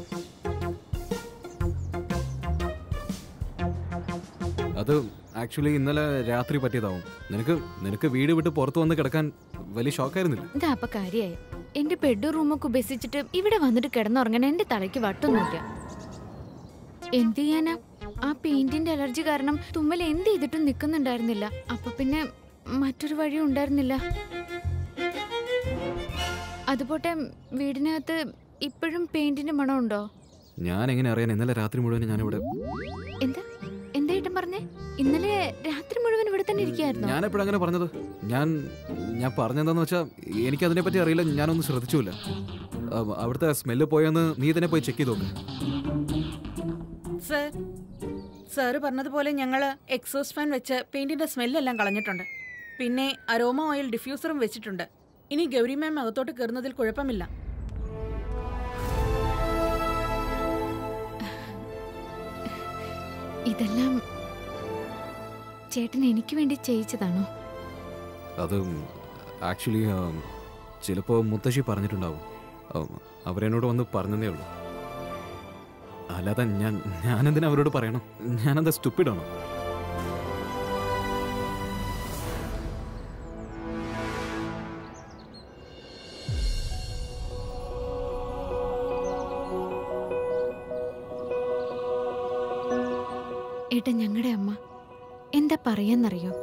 അത് ആക്ച്വലി ഇന്നലെ രാത്രി പറ്റിയതാവും നിനക്ക് നിനക്ക് വീട് വിട്ട് പുറത്ത് വന്ന് കിടക്കാൻ വലിയ ഷോക്കായിരുന്നില്ല ഇതാ അപ്പൊ കാര്യായി എന്റെ ബെഡ്റൂമൊക്കെ ഉപേക്ഷിച്ചിട്ട് ഇവിടെ വന്നിട്ട് കിടന്നുറങ്ങാൻ എന്റെ തലയ്ക്ക് വട്ടൊന്നുമില്ല എന്ത് ചെയ്യാനാ ആ പെയിന്റിന്റെ അലർജി കാരണം തുമ്മൽ എന്ത് ചെയ്തിട്ടും നിൽക്കുന്നുണ്ടായിരുന്നില്ല അപ്പൊ പിന്നെ മറ്റൊരു വഴിയും ഉണ്ടായിരുന്നില്ല അതുപോട്ടെ വീടിനകത്ത് ഇപ്പോഴും പെയിന്റിന്റെ മണമുണ്ടോ ഞാൻ എങ്ങനെ അറിയാൻ ഇന്നലെ രാത്രി മുഴുവൻ ഞാനിവിടെ എന്താ എന്തായിട്ടും പറഞ്ഞേ ഇന്നലെ രാത്രി മുഴുവൻ ഇവിടെ തന്നെ ഇരിക്കായിരുന്നോ ഞാൻ എപ്പോഴും അങ്ങനെ പറഞ്ഞത് ഞാൻ ഞാൻ പറഞ്ഞെന്താന്ന് വെച്ചാൽ എനിക്ക് അതിനെപ്പറ്റി അറിയില്ല ഞാനൊന്നും ശ്രദ്ധിച്ചില്ല അവിടുത്തെ സ്മെല്ല് പോയെന്ന് നീ തന്നെ പോയി ചെക്ക് ചെയ്ത് നോക്ക് സർ സാറ് പറഞ്ഞതുപോലെ ഞങ്ങൾ എക്സോസ്റ്റ് ഫാൻ വെച്ച് പെയിന്റിന്റെ സ്മെല്ലെല്ലാം കളഞ്ഞിട്ടുണ്ട് പിന്നെ അരോമ ഓയിൽ ഡിഫ്യൂസറും വെച്ചിട്ടുണ്ട് ഇനി ഗൗരി മാം അകത്തോട്ട് കയറുന്നതിൽ കുഴപ്പമില്ല ഇതെല്ലാം ചേട്ടൻ എനിക്ക് വേണ്ടി ചെയ്യിച്ചതാണോ അത് ആക്ച്വലി ചിലപ്പോൾ മുത്തശ്ശി പറഞ്ഞിട്ടുണ്ടാവും ഉം, അവരെന്നോട് വന്ന് പറഞ്ഞതേ ഉള്ളൂ അല്ലാതെ ഞാൻ ഞാനെന്തിനാ അവരോട് പറയണം ഞാനെന്താ സ്റ്റുപ്പിഡാണോ ഏട്ടാ ഞങ്ങളുടെ അമ്മ എന്താ പറയാന്നറിയോ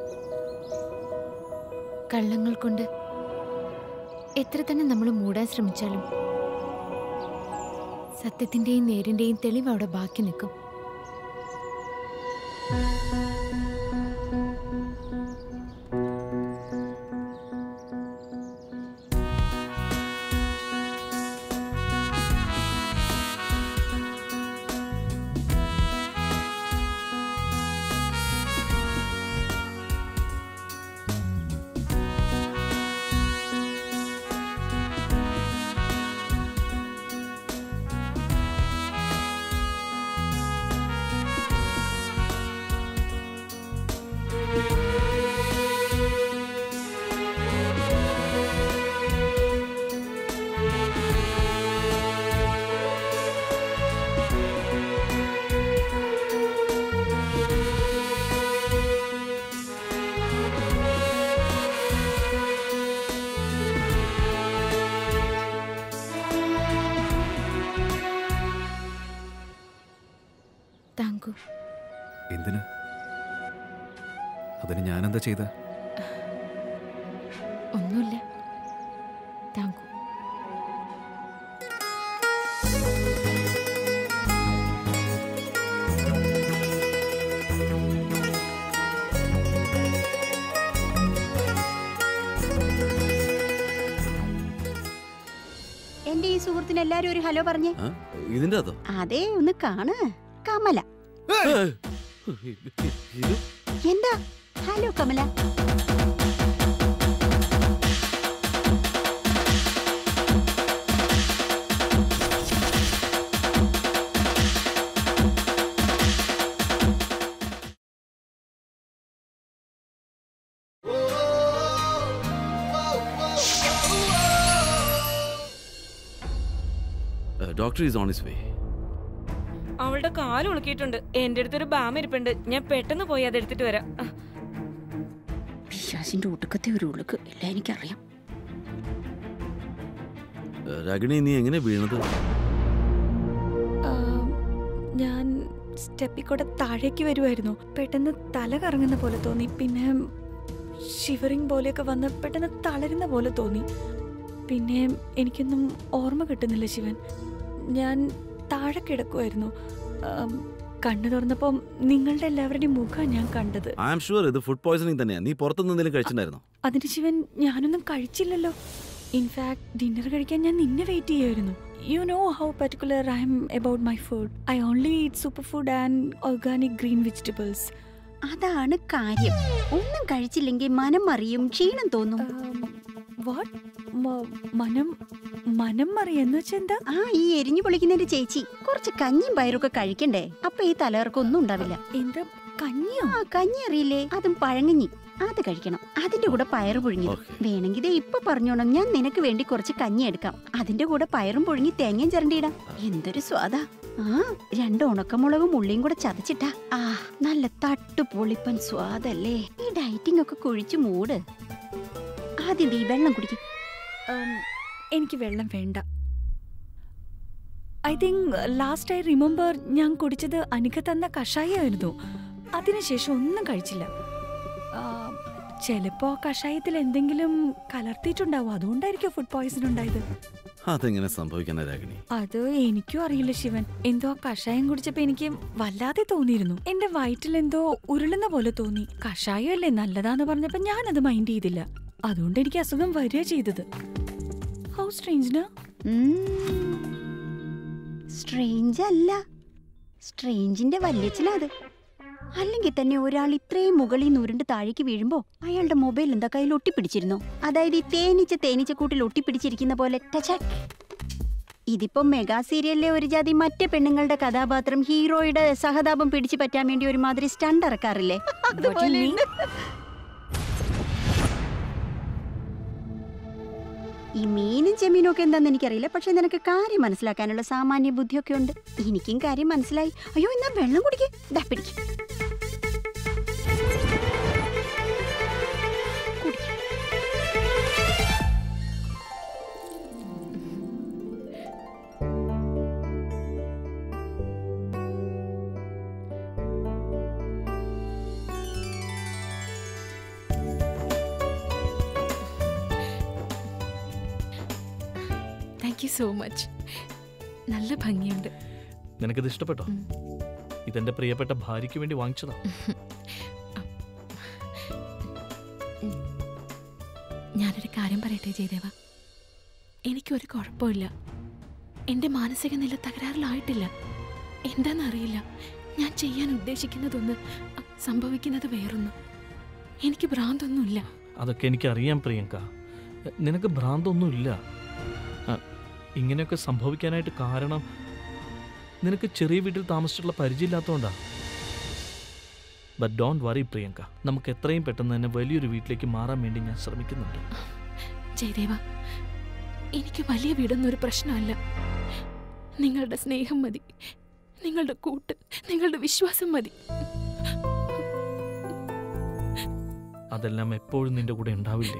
കള്ളങ്ങൾ കൊണ്ട് എത്ര തന്നെ നമ്മൾ മൂടാൻ ശ്രമിച്ചാലും സത്യത്തിന്റെയും നേരിന്റെയും തെളിവ് അവിടെ ബാക്കി നിൽക്കും താങ്കു എന്തിന് അതിന് ഞാനെന്താ ചെയ്ത ഒന്നുമില്ല താങ്കു എന്റെ ഈ സുഹൃത്തിന് എല്ലാരും ഒരു ഹലോ പറഞ്ഞേ ആ? ഇതിന്റെ അതോ അതെ ഒന്ന് കാണ് കമല ഇത് എന്താ hello Kamala doctor is on his way അവളുടെ കാല് ഉളുക്കിയിട്ടുണ്ട് എന്റെ അടുത്തൊരു ബാം ഇരിപ്പുണ്ട് ഞാൻ പെട്ടെന്ന് പോയി അത് എടുത്തിട്ട് വരാം ആ, പിശാസിന്റെ ഒടുക്കത്തെ ഒരു ഉളുക്ക് എല്ലാം എനിക്കറിയാം ഏ, രാഗിണി നീ എങ്ങനെ വീണത് ആം, ഞാൻ സ്റ്റെപ്പിൽ കൂടെ താഴേക്ക് വരുമായിരുന്നു പെട്ടെന്ന് തല കറങ്ങുന്ന പോലെ തോന്നി പിന്നെ ഷിവറിങ് പോലെയൊക്കെ വന്ന് പെട്ടെന്ന് തളരുന്ന പോലെ തോന്നി പിന്നെ എനിക്കൊന്നും ഓർമ്മ കിട്ടുന്നില്ല ശിവൻ ഞാൻ താഴെ കിടക്കുമായിരുന്നു ആം, കണ്ണു തുറന്നപ്പോൾ നിങ്ങളുടെ എല്ലാവരുടെയും മുഖം ഞാൻ കണ്ടത് ഐ ആം ഷുവർ ഇത് ഫുഡ് പോയ്സണിങ് തന്നെയാ നീ പുറത്തുനിന്ന് എന്തെങ്കിലും കഴിച്ചിട്ടുണ്ടായിരുന്നോ അതിന് ശിവൻ ഞാനൊന്നും കഴിച്ചില്ലല്ലോ ഇൻഫാക്ട് ഡിന്നർ കഴിക്കാൻ ഞാൻ നിന്നെ വെയിറ്റ് ചെയ്യുമായിരുന്നു you know how particular I am about my food I only eat super food and organic green vegetables അതാണ് കാര്യം ഒന്നും കഴിച്ചില്ലെങ്കിൽ മനം മറിയും ക്ഷീണം തോന്നും വാട്ട് മനം മനം മറിയെന്ന് വെച്ചാൽ എന്താ ആ ഈ എരിഞ്ഞു പൊളിക്കുന്നതിന്റെ ചേച്ചി കുറച്ച് കഞ്ഞിയും പയറൊക്കെ കഴിക്കണ്ടേ അപ്പൊ ഈ തലകർക്കൊന്നും ഉണ്ടാവില്ല എന്ത് കഞ്ഞിയോ ആ കഞ്ഞി അറിയില്ലേ അതും പഴങ്ങഞ്ഞി അത് കഴിക്കണം അതിന്റെ കൂടെ പയറ് പുഴുങ്ങി വേണമെങ്കിൽ ദേ ഇപ്പൊ പറഞ്ഞോണം ഞാൻ നിനക്ക് വേണ്ടി കുറച്ച് കഞ്ഞി എടുക്കാം അതിന്റെ കൂടെ പയറും പുഴുങ്ങി തേങ്ങയും ചിരണ്ടിയിടാം എന്തൊരു സ്വാദാ ആ രണ്ട് ഉണക്കമുളകും ഉള്ളിയും കൂടെ ചതച്ചിട്ടാ ആ നല്ല തട്ടുപൊളിപ്പൻ സ്വാദല്ലേ ഈ ഡയറ്റിംഗ് ഒക്കെ കുഴിച്ചു മൂട് ആദ്യം ദീ വെള്ളം കുടിക്കും ഉം, എനിക്ക് വെള്ളം വേണ്ട I think last I remember ഞാൻ കുടിച്ചത് അനിക തന്ന കഷായമായിരുന്നു അതിനുശേഷം ഒന്നും കഴിച്ചില്ല ആ, ചിലപ്പോ ആ കഷായത്തിൽ എന്തെങ്കിലും കലർത്തിയിട്ടുണ്ടാവും അതുകൊണ്ടായിരിക്കും ഫുഡ് പോയ്സൺ ഉണ്ടായത് അതെങ്ങനെ സംഭവിക്കാനാ രാഗിണി അത് എനിക്കും അറിയില്ല ശിവൻ എന്തോ ആ കഷായം കുടിച്ചപ്പോ എനിക്ക് വല്ലാതെ തോന്നിയിരുന്നു എന്റെ വയറ്റിൽ എന്തോ ഉരുളുന്ന പോലെ തോന്നി കഷായമല്ലേ നല്ലതാന്ന് പറഞ്ഞപ്പോ ഞാനത് മൈൻഡ് ചെയ്തില്ല അതുകൊണ്ട് എനിക്ക് അസുഖം വരിക ചെയ്തത് ഹൗ സ്ട്രേഞ്ച് സ്ട്രേഞ്ച് അല്ല സ്ട്രേഞ്ചിന്റെ വല്യച്ഛനത് അല്ലെങ്കിൽ തന്നെ ഒരാൾ ഇത്രയും മുകളിൽ നിന്ന് ഉരുണ്ട് താഴേക്ക് വീഴുമ്പോ അയാളുടെ മൊബൈൽ എന്താ കയ്യിൽ ഒട്ടിപ്പിടിച്ചിരുന്നോ അതായത് ഈ തേനീച്ച തേനീച്ചക്കൂട്ടിൽ ഒട്ടിപ്പിടിച്ചിരിക്കുന്ന പോലെ ടചാക്. ഇതിപ്പോ മെഗാ സീരിയലിലെ ഒരു ജാതി മറ്റേ പെണ്ണുങ്ങളുടെ കഥാപാത്രം ഹീറോയുടെ സഹതാപം പിടിച്ചു പറ്റാൻ വേണ്ടി ഒരുമാതിരി സ്റ്റണ്ട് ഇറക്കാറില്ലേ അതുപോലെയുണ്ട്. ഈ മീനും ചെമ്മീനും ഒക്കെ എന്താന്ന് എനിക്കറിയില്ല പക്ഷെ നിനക്ക് കാര്യം മനസ്സിലാക്കാനുള്ള സാമാന്യ ബുദ്ധിയൊക്കെ ഉണ്ട് എനിക്കും കാര്യം മനസ്സിലായി അയ്യോ എന്നാ വെള്ളം കുടിക്കേ ദാ പിടിക്ക് കുടിക്ക്. താങ്ക് യു സോ മച്ച് നല്ല ഭംഗിയുണ്ട് നിനക്കിത് ഇഷ്ടപ്പെട്ടോ ഇതെന്റെ പ്രിയപ്പെട്ട ഭാര്യയ്ക്ക് വേണ്ടി വാങ്ങിച്ചതാ ഞാനൊരു കാര്യം പറയട്ടെ ജയദേവ എനിക്കൊരു കുഴപ്പമില്ല എൻ്റെ മാനസിക നില തകരാറിലായിട്ടില്ല എന്താണെന്നറിയില്ല ഞാൻ ചെയ്യാൻ ഉദ്ദേശിക്കുന്നതൊന്ന് അ- സംഭവിക്കുന്നത് വേറൊന്ന് എനിക്ക് ഭ്രാന്തൊന്നുമില്ല അതൊക്കെ എനിക്കറിയാം പ്രിയങ്ക നിനക്ക് ഭ്രാന്തൊന്നുമില്ല ആ, ഇങ്ങനെയൊക്കെ സംഭവിക്കാനായിട്ട് കാരണം നിനക്ക് ചെറിയ വീട്ടിൽ താമസിച്ചിട്ടുള്ള പരിചയമില്ലാത്തതുകൊണ്ടാ ബട്ട് ഡോണ്ട് വറി പ്രിയങ്ക നമുക്ക് എത്രയും പെട്ടെന്ന് തന്നെ വലിയൊരു വീട്ടിലേക്ക് മാറാൻ വേണ്ടി ഞാൻ ശ്രമിക്കുന്നുണ്ട് ജയദേവ എനിക്ക് വലിയ വീടൊന്നും ഒരു പ്രശ്നമല്ല നിങ്ങളുടെ സ്നേഹം മതി നിങ്ങളുടെ കൂട്ട് നിങ്ങളുടെ വിശ്വാസം മതി അതെല്ലാം എപ്പോഴും നിന്റെ കൂടെ ഉണ്ടാവില്ലേ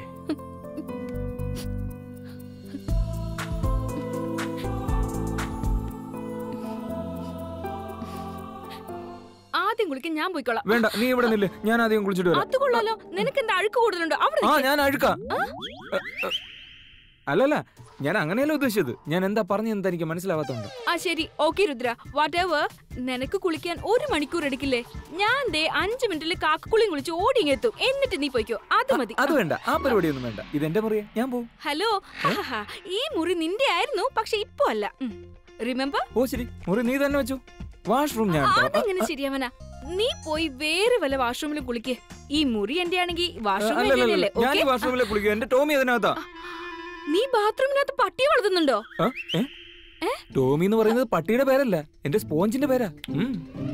ആദ്യം കുളിക്കാൻ ഞാൻ പോയിക്കോളാം വേണ്ട നീ ഇവിടെ നില്ല് ഞാൻ ആദ്യം കുളിച്ചിട്ട് വരാം അത് കൊള്ളാലോ നിനക്ക് എന്താ അഴുക്ക് കൂടുതലുണ്ടോ അവിടെ ആ നിൽക്ക്. ഞാൻ അഴുക്ക അല്ലല്ല ഞാൻ അങ്ങനെയല്ല ഉദ്ദേശിച്ചത് ഞാൻ എന്താ പറഞ്ഞെന്ന് എനിക്ക് മനസ്സിലാവാത്തോണ്ട് ആ ശരി ഓക്കെ രുദ്ര വാട്ട് എവർ നിനക്ക് കുളിക്കാൻ ഒരു മണിക്കൂർ എടുക്കില്ലേ ഞാൻ ദേ അഞ്ചു മിനിറ്റിൽ കാക്കക്കുളിയും കുളിച്ച് ഓടി ഇങ്ങ് എത്തും എന്നിട്ട് നീ പോയിക്കോ അത് മതി അത് വേണ്ട ആ പരിപാടിയൊന്നും വേണ്ട ഇതെന്റെ മുറിയെ ഞാൻ പോവും ഹലോ ആഹാ, ഈ മുറി നിന്റെ ആയിരുന്നു പക്ഷെ ഇപ്പൊ അല്ല റിമെമ്പർ ഓ ശരി മുറി നീ തന്നെ വെച്ചു വാഷ്റൂം ഞാൻ ഇട്ടോ. അതെങ്ങനെ ശരിയാവനാ നീ പോയി വേറെ വല്ല വാഷ്റൂമിൽ കുളിക്ക് ഈ മുറി എന്റെ ആണെങ്കിൽ വാഷ്റൂം അല്ലല്ലല്ല ഞാൻ ഈ ഓക്കെ വാഷ്റൂമിലെ കുളിക്കും എന്റെ ടോമി അതിനകത്താ നീ ബാത്റൂമിനകത്ത് പട്ടി വളർത്തുന്നുണ്ടോ ആ, ഏ? ടോമി എന്ന് പറയുന്നത് പട്ടിയുടെ പേരല്ല എന്റെ സ്പോഞ്ചിന്റെ പേരാ ഉം.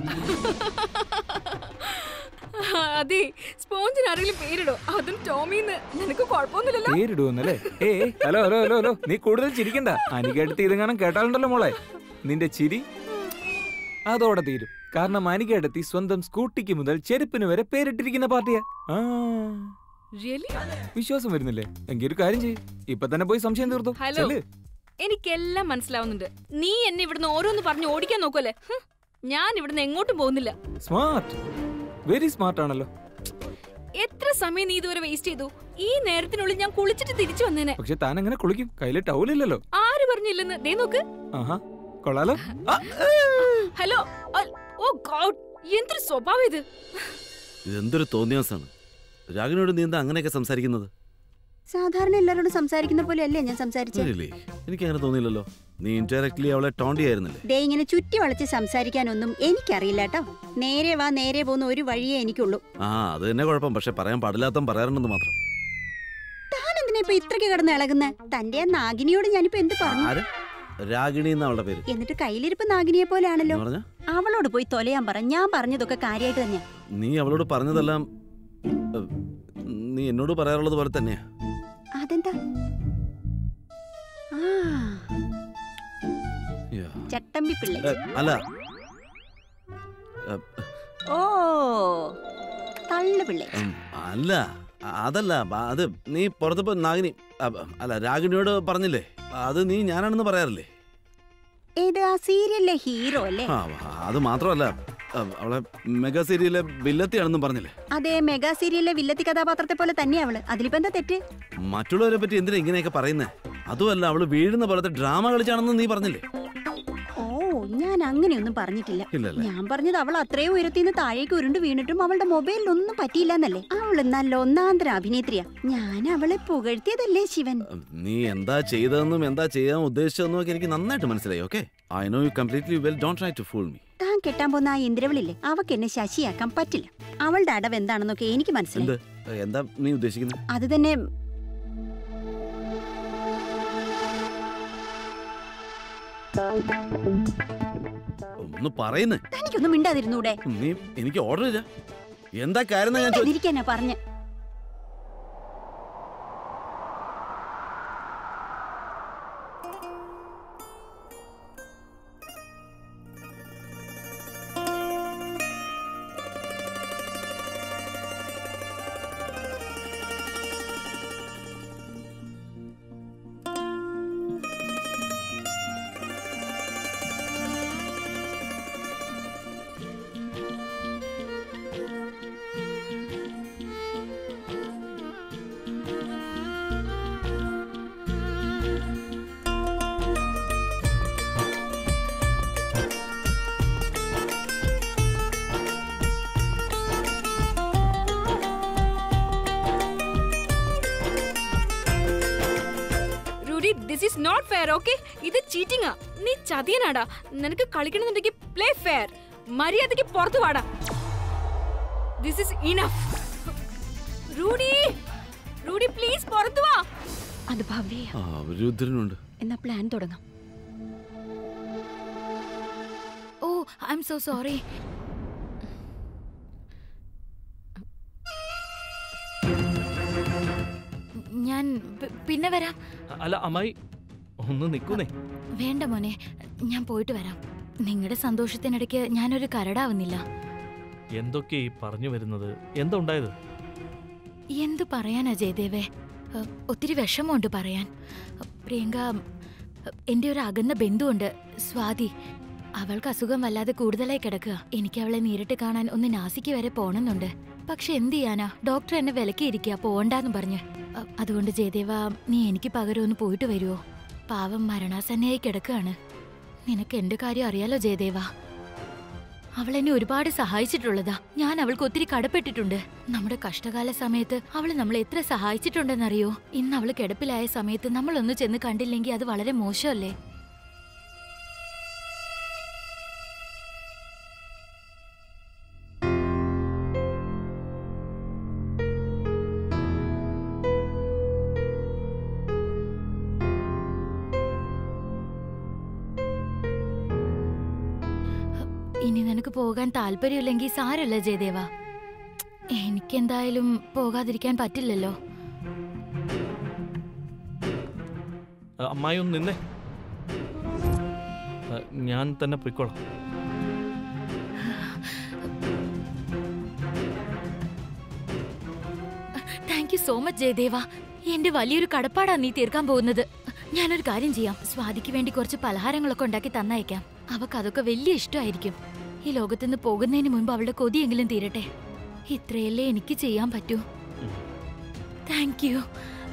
അതെ സ്പോഞ്ചിന് ആരെങ്കിലും പേരിടോ അതും ടോമിന്ന് നിനക്ക് കുഴപ്പമൊന്നുമില്ലല്ലോ പേരിടുവന്നല്ലേ ഏ ഹലോ ഹലോ ഹലോ ഹലോ നീ കൂടുതൽ ചിരിക്കണ്ട അനികടുത്ത് ഇതെങ്ങാനും കേട്ടാലുണ്ടല്ലോ മോളെ നിന്റെ ചിരി അതോടെ തീരും കാരണം അനികടുത്തി സ്വന്തം സ്കൂട്ടിക്ക് മുതൽ ചെരുപ്പിന് വരെ പേരിട്ടിരിക്കുന്ന പാർട്ടിയാ ആ റിയലി വിശ്വാസം വരുന്നില്ലേ എങ്കിൽ ഒരു കാര്യം ചെയ്യ് ഇപ്പൊ തന്നെ പോയി സംശയം തീർത്തു ഹലോ ചെല്ല്. എനിക്കെല്ലാം മനസ്സിലാവുന്നുണ്ട് നീ എന്നെ ഇവിടുന്ന് ഓരോന്ന് പറഞ്ഞ് ഓടിക്കാൻ നോക്കുമല്ലേ ഹും. ഞാൻ ഇവിടുന്ന് എങ്ങോട്ടും പോകുന്നില്ല സ്മാർട്ട് വെരി സ്മാർട്ട് ആണല്ലോ എത്ര സമയം നീ ഇതുവരെ വേസ്റ്റ് ചെയ്തു ഈ നേരത്തിനുള്ളിൽ ഞാൻ കുളിച്ചിട്ട് തിരിച്ചു വന്നേനെ പക്ഷെ താൻ എങ്ങനെ കുളിക്കും കയ്യില് ടൗലില്ലല്ലോ ആര് പറഞ്ഞില്ലെന്ന് ദേ നോക്ക് ആഹാ കൊള്ളാലോ ആ, ഹലോ അൽ- ഓ ഗോഡ് എന്തൊരു സ്വഭാവം ഇത് ഇതെന്തൊരു തോന്നിയാസാണ് രാഗിനോട് നീ എന്താ അങ്ങനെയൊക്കെ സംസാരിക്കുന്നത് സാധാരണ എല്ലാവരോടും സംസാരിക്കുന്ന പോലെ അല്ലേ ഞാൻ സംസാരിച്ചത് Really? എനിക്ക് അങ്ങനെ തോന്നിയില്ലല്ലോ നീ ഇൻഡയറക്ട്ലി അവളെ ടോണ്ടി ആയിരുന്നില്ലേ ദേ ഇങ്ങനെ ചുറ്റി വളച്ച് സംസാരിക്കാനൊന്നും എനിക്കറിയില്ല കേട്ടോ നേരെ വാ നേരെ പോകുന്ന ഒരു വഴിയേ എനിക്കുള്ളൂ ആ അത് തന്നെ കുഴപ്പം പക്ഷെ പറയാൻ പാടില്ലാത്ത പറയാറുണ്ടെന്ന് മാത്രം താൻ എന്തിനാ ഇപ്പൊ ഇത്രയ്ക്ക് കിടന്ന് ഇളകുന്നെ തന്റെ ആ നാഗിനിയോട് ഞാനിപ്പോ എന്ത് പറഞ്ഞു ആര് രാഗിണി എന്ന അവളുടെ പേര് എന്നിട്ട് കയ്യിലിരിപ്പ് നാഗിനിയെ പോലെയാണല്ലോ എന്ന് പറഞ്ഞാ അവളോട് പോയി തൊലയാൻ പറ ഞാൻ പറഞ്ഞതൊക്കെ കാര്യമായിട്ട് തന്നെയാ നീ അവളോട് പറഞ്ഞതെല്ലാം ഏ, നീ എന്നോട് പറയാറുള്ളത് പോലെ തന്നെയാ അതെന്താ ആ Yeah. ചട്ടമ്പി പിള്ളை ഏ, അല്ല ഏ, ഓ തള്ളു പിള്ളை ഉം, അല്ല അ- അതല്ല ബ- അത് നീ പുറത്തപ്പോ നാഗിനി അ- അല്ല രാഗിണിയോട് പറഞ്ഞില്ലേ അത് നീ ഞാനാണെന്ന് പറയാറില്ലേ ഏത് ആ സീരിയലിലെ ഹീറോ അല്ലേ ആ അത് മാത്രമല്ല അ, അവളെ മെഗാ സീരിയലിലെ വില്ലത്തിയാണെന്നും പറഞ്ഞില്ലേ അതെ മെഗാ സീരിയലിലെ വില്ലത്തി കഥാപാത്രത്തെ പോലെ തന്നെയാ അവള് അതിലിപ്പോ എന്താ തെറ്റ് മറ്റുള്ളവരെ പറ്റി എന്തിനാ ഇങ്ങനെയൊക്കെ പറയുന്നേ അതുമല്ല അവള് വീഴുന്ന പോലത്തെ ഡ്രാമ കളിച്ചാണെന്ന് നീ പറഞ്ഞില്ലേ ഓ ഞാൻ അങ്ങനെയൊന്നും പറഞ്ഞിട്ടില്ല ഇല്ലല്ലേ ഞാൻ പറഞ്ഞത് അവൾ അത്രയും ഉയരത്തിന്ന് താഴേക്ക് ഉരുണ്ട് വീണിട്ടും അവളുടെ മൊബൈലിലൊന്നും പറ്റിയില്ലെന്നല്ലേ അവള് നല്ല ഒന്നാന്തര അഭിനേത്രിയാ ഞാൻ അവളെ പുകഴ്ത്തിയതല്ലേ ശിവൻ നീ എന്താ ചെയ്തതെന്നും എന്താ ചെയ്യാൻ ഉദ്ദേശിച്ചതെന്നും ഒക്കെ എനിക്ക് നന്നായിട്ട് മനസ്സിലായി okay I know you completely well don't try to fool me താൻ കെട്ടാൻ പോകുന്ന ആ ഇന്ദ്രവളില്ലേ അവക്ക് എന്നെ ശശിയാക്കാൻ പറ്റില്ല അവളുടെ അടവ് എന്താണെന്നൊക്കെ എനിക്ക് എന്ത് മനസ്സിലായി എന്താ നീ ഉദ്ദേശിക്കുന്നത് അത് തന്നെ ഒന്ന് പറയുന്നേ തനിക്കൊന്നും മിണ്ടാതിരുന്നൂടെ നീ എനിക്ക് ഓർഡർ ഇല്ല എന്താ കാര്യം എന്നാ ഞാൻ ചോദിച്ചത്? ഇരിക്കാനാ പറഞ്ഞ Rudy this is not fair okay ഇത് ചീറ്റിംഗാ നീ ചതിയനാടാ നിനക്ക് കളിക്കണമെന്നുണ്ടെങ്കിൽ പ്ലേ ഫെയർ മര്യാദയ്ക്ക് പുറത്തു വാടാ this is enough Rudy Rudy please പുറത്തു വാ അത് ഭവ്യ ആ രുദ്രനുണ്ട് എന്നാ പ്ലാൻ തുടങ്ങാം oh I am so sorry ഞാൻ പി- പിന്നെ വരാം അല്ല അമ്മായി ഒന്ന് നിൽക്കുന്നേ വേണ്ട മോനെ ഞാൻ പോയിട്ട് വരാം നിങ്ങളുടെ സന്തോഷത്തിനിടയ്ക്ക് ഞാനൊരു കരടാവുന്നില്ല എന്തൊക്കെ ഈ പറഞ്ഞു വരുന്നത് എന്താ ഉണ്ടായത് എന്തു പറയാനാ ജയദേവേ ഏഹ്, ഒത്തിരി വിഷമമുണ്ട് പറയാൻ പ്രിയങ്ക ഏഹ്, എൻ്റെ ഒരു അകന്ന ബന്ധുവുണ്ട് സ്വാതി അവൾക്ക് അസുഖം വല്ലാതെ കൂടുതലായി കിടക്കുക എനിക്ക് അവളെ നേരിട്ട് കാണാൻ ഒന്ന് നാസിക്ക് വരെ പോണെന്നുണ്ട് പക്ഷെ എന്ത് ചെയ്യാനാ ഡോക്ടർ എന്നെ വിലക്കിയിരിക്കുക പോണ്ടാന്ന് പറഞ്ഞ് അ- അതുകൊണ്ട് ജയദേവ നീ എനിക്ക് പകരം ഒന്ന് പോയിട്ട് വരുമോ പാവം മരണാസന്നയായി കിടക്കുകയാണ് നിനക്ക് എന്റെ കാര്യം അറിയാലോ ജയദേവ അവൾ എന്നെ ഒരുപാട് സഹായിച്ചിട്ടുള്ളതാ ഞാൻ അവൾക്ക് ഒത്തിരി കടപ്പെട്ടിട്ടുണ്ട് നമ്മുടെ കഷ്ടകാല സമയത്ത് അവൾ നമ്മളെ എത്ര സഹായിച്ചിട്ടുണ്ടെന്നറിയോ ഇന്ന് അവൾ കിടപ്പിലായ സമയത്ത് നമ്മളൊന്ന് ചെന്ന് കണ്ടില്ലെങ്കിൽ അത് വളരെ മോശമല്ലേ ഇനി നിനക്ക് പോകാൻ താല്പര്യമില്ലെങ്കിൽ സാരല്ല ജയദേവ എനിക്കെന്തായാലും പോകാതിരിക്കാൻ പറ്റില്ലല്ലോ ആ, അമ്മായി ഒന്ന് നിന്നേ ആ, ഞാൻ തന്നെ പൊയ്ക്കോളാം thank you so much Jayadeva എന്റെ വലിയൊരു കടപ്പാടാ നീ തീർക്കാൻ പോകുന്നത് ഞാനൊരു കാര്യം ചെയ്യാം സ്വാതിക്ക് വേണ്ടി കുറച്ച് പലഹാരങ്ങളൊക്കെ ഉണ്ടാക്കി തന്നയക്കാം അവക്ക് അതൊക്കെ വലിയ ഇഷ്ടമായിരിക്കും ഈ ലോകത്തുനിന്ന് പോകുന്നതിന് മുൻപ് അവളുടെ കൊതിയെങ്കിലും തീരട്ടെ ഇത്രയല്ലേ എനിക്ക് ചെയ്യാൻ പറ്റൂ താങ്ക് യു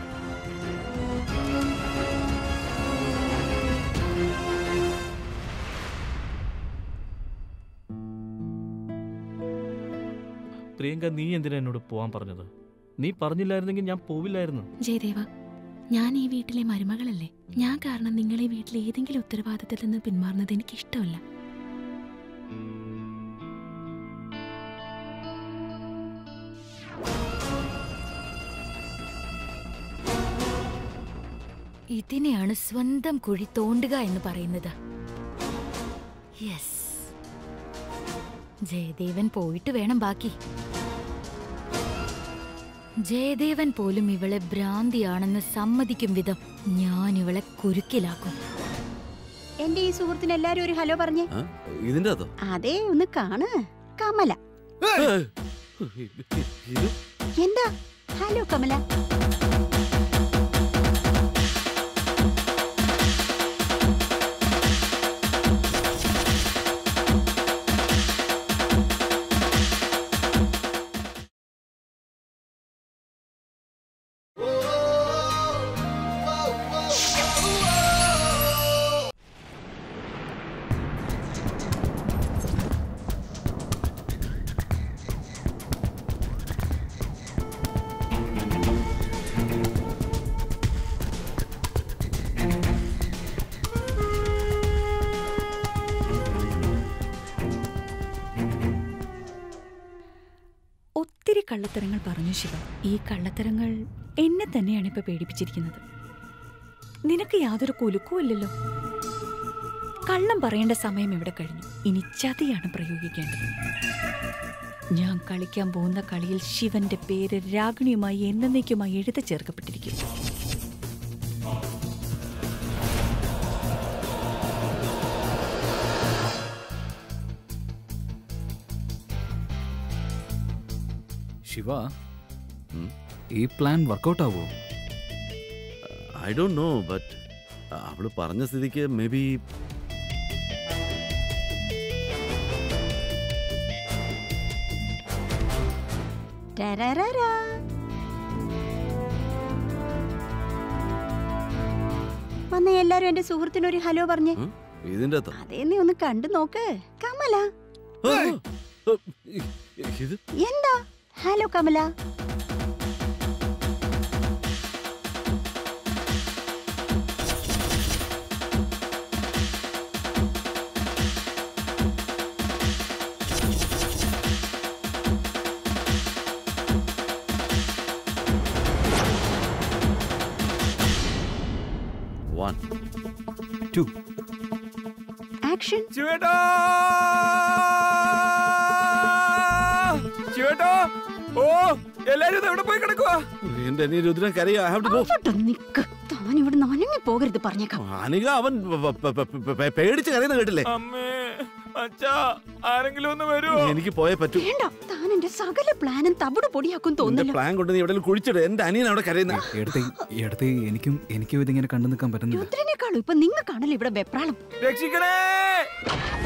പ്രിയങ്ക നീ എന്തിനാ എന്നോട് പോവാൻ പറഞ്ഞത് നീ പറഞ്ഞില്ലായിരുന്നെങ്കിൽ ഞാൻ പോവില്ലായിരുന്നു ജയദേവ ഞാൻ ഈ വീട്ടിലെ മരുമകളല്ലേ ഞാൻ കാരണം നിങ്ങൾ ഈ വീട്ടിലെ ഏതെങ്കിലും ഉത്തരവാദിത്തത്തിൽ നിന്ന് പിന്മാറുന്നത് എനിക്ക് ഇഷ്ടമല്ല ഇതിനെയാണ് സ്വന്തം കുഴി തോണ്ടുക എന്ന് പറയുന്നത് യെസ് ജയദേവൻ പോയിട്ട് വേണം ബാക്കി ജയദേവൻ പോലും ഇവളെ ഭ്രാന്തിയാണെന്ന് സമ്മതിക്കും വിധം ഞാൻ ഇവളെ കുരുക്കിലാക്കും എന്റെ ഈ സുഹൃത്തിന് എല്ലാരും ഒരു ഹലോ പറഞ്ഞേ ആ? ഇതിന്റെ അതോ അതെ ഒന്ന് കാണ് കമല ഇത് എന്താ ഹലോ കമല ഒത്തിരി കള്ളത്തരങ്ങൾ പറഞ്ഞു ശിവ ഈ കള്ളത്തരങ്ങൾ എന്നെ തന്നെയാണ് ഇപ്പൊ പേടിപ്പിച്ചിരിക്കുന്നത് നിനക്ക് യാതൊരു കുലുക്കവും ഇല്ലല്ലോ കള്ളം പറയേണ്ട സമയം ഇവിടെ കഴിഞ്ഞു ഇനി ചതിയാണ് പ്രയോഗിക്കേണ്ടത് ഞാൻ കളിക്കാൻ പോകുന്ന കളിയിൽ ശിവന്റെ പേര് രാഗിണിയുമായി എന്നേക്കുമായി എഴുതി ചേർക്കപ്പെട്ടിരിക്കും ശിവ ഈ പ്ലാൻ വർക്കൗട്ട് ആവോ ഐ ഡോണ്ട് നോ ബട്ട് അവള് പറഞ്ഞ സ്ഥിതിക്ക് മേ ബി ടരരരാ. വന്ന എല്ലാരും എന്റെ സുഹൃത്തിനൊരു ഹലോ പറഞ്ഞേ ഇതിന്റെ അതോ അതേ നീ ഒന്ന് കണ്ടു നോക്ക് കമല ആ, ആ, ഇത് എന്താ hello Kamala one two action ചുവേട്ടാ ചുവേട്ടാ ഓ എല്ലാരും ഇത് എവിടെ പോയി കിടക്കുവാ എന്റെ അനിയൻ രുദ്രൻ കരയോ ഐ ഹാവ് ടു ഗോ അവിടെ നിക്ക് താൻ ഇവിടെ നനങ്ങി പോകരുത് പറഞ്ഞേക്കാം അനിക അവൻ പ- പ- പ- പ- പ- പേടിച്ച് കരയുന്ന കേട്ടില്ലേ അമ്മേ അച്ഛാ ആരെങ്കിലും ഒന്ന് വരുമോ എനിക്ക് പോയേ പറ്റൂ വേണ്ട താൻ എന്റെ സകല പ്ലാനും തവിട് പൊടിയാക്കും എന്റെ തോന്നല്ലോ പ്ലാൻ കൊണ്ട് നീ എവിടെയും കുഴിച്ചിട് എന്റെ അനിയൻ അവിടെ കരയുന്ന എടുത്തേ എടുത്തേ എനിക്കും എനിക്കും ഇതിങ്ങനെ കണ്ടു നിൽക്കാൻ പറ്റുന്നില്ല രുദ്രനേക്കാളും ഇപ്പൊ നിങ്ങൾക്കാണല്ലോ ഇവിടെ വെപ്രാളം രക്ഷിക്കണേ